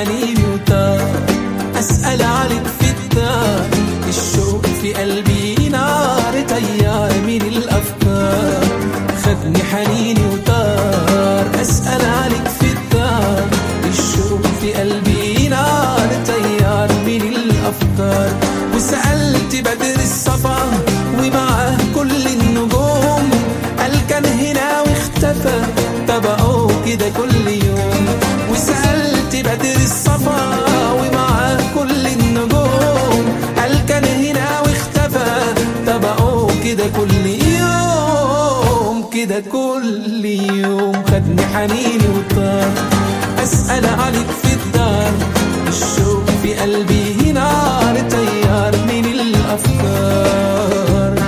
حنيني وطار أسأل عليك في الدار الشوق في قلبي نار تيار من الأفكار خدني حنيني وطار أسأل عليك في الدار الشوق في قلبي نار تيار من الأفكار وسألت بدر الصفا ومعاه كل النجوم قال كان هنا واختفى تبعه كده كل يوم وسألت بدر الصفا ومعاه كل النجوم قال كان هنا واختفى تبعه كده كل يوم كده كل يوم خدني حنيني وطار أسأل عليك في الدار الشوق في قلبي نار تيار من الأفكار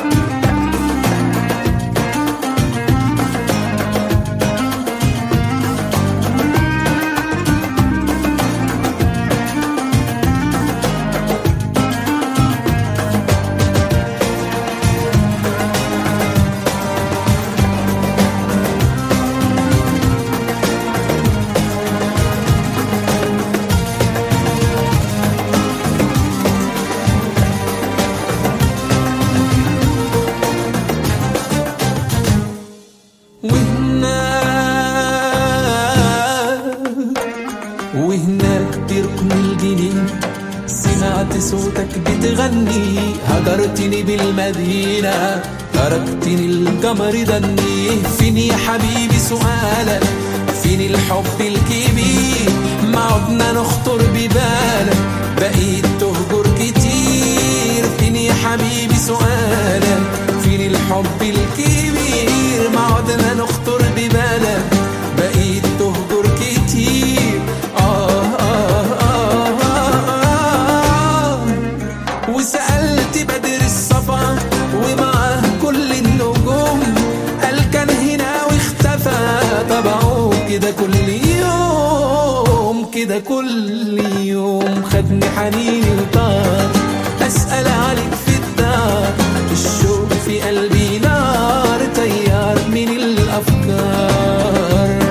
وهناك وهناك بركن الجنين سمعت صوتك بتغني هجرتني بالمدينة تركتني القمر دني فين يا حبيبي سؤالك فين الحب الكبير ما عدنا نخطر ببالك بقيت تهجر كتير فين يا حبيبي سؤالك فين الحب الكبير ما عدنا نخطر ببالك بقيت تهجر كتير آه آه آه آه آه وسألت بدر الصفا ومعاه كل النجوم قال كان هنا واختفى تبعه كده كل يوم كده كل يوم خدني حنيني وطار أسأل عليك في الدار الشوق في قلبي نار تيار من الأفكار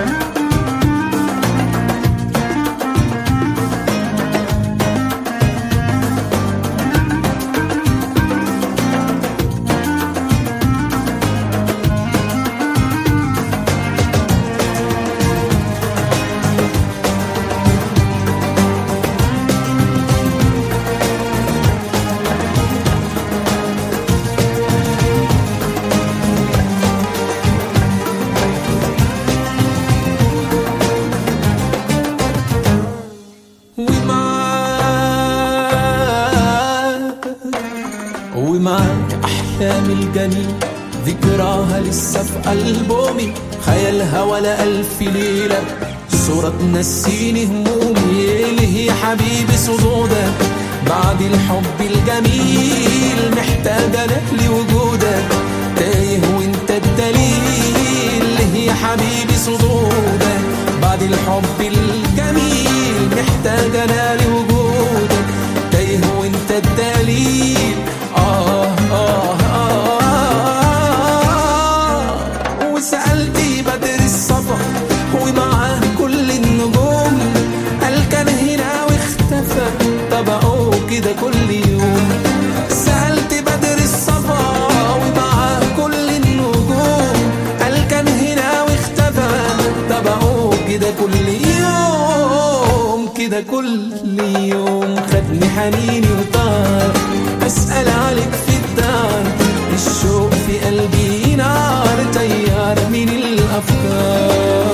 ومعاك ومعاك أحلام الجميل ذكراها لسه في ألبومي خيالها ولا ألف ليلة صورة تنسيني همومي ليه يا حبيبي صدودك بعد الحب الجميل محتاجة لك لوجودك تايه وانت الدليل ليه يا حبيبي صدودك بعد الحب الجميل محتاجة انا لوجودك تايه وانت الدليل آه آه آه, آه وسألت بدر الصفا ومعاه كل النجوم قال كان هنا واختفى تبعه كده كل يوم سألت بدر الصفا ومعاه كل النجوم قال كان هنا واختفى تبعه كده كل يوم كده كل يوم خدني حنيني وطار أسأل عليك في الدار الشوق في قلبي نار تيار من الأفكار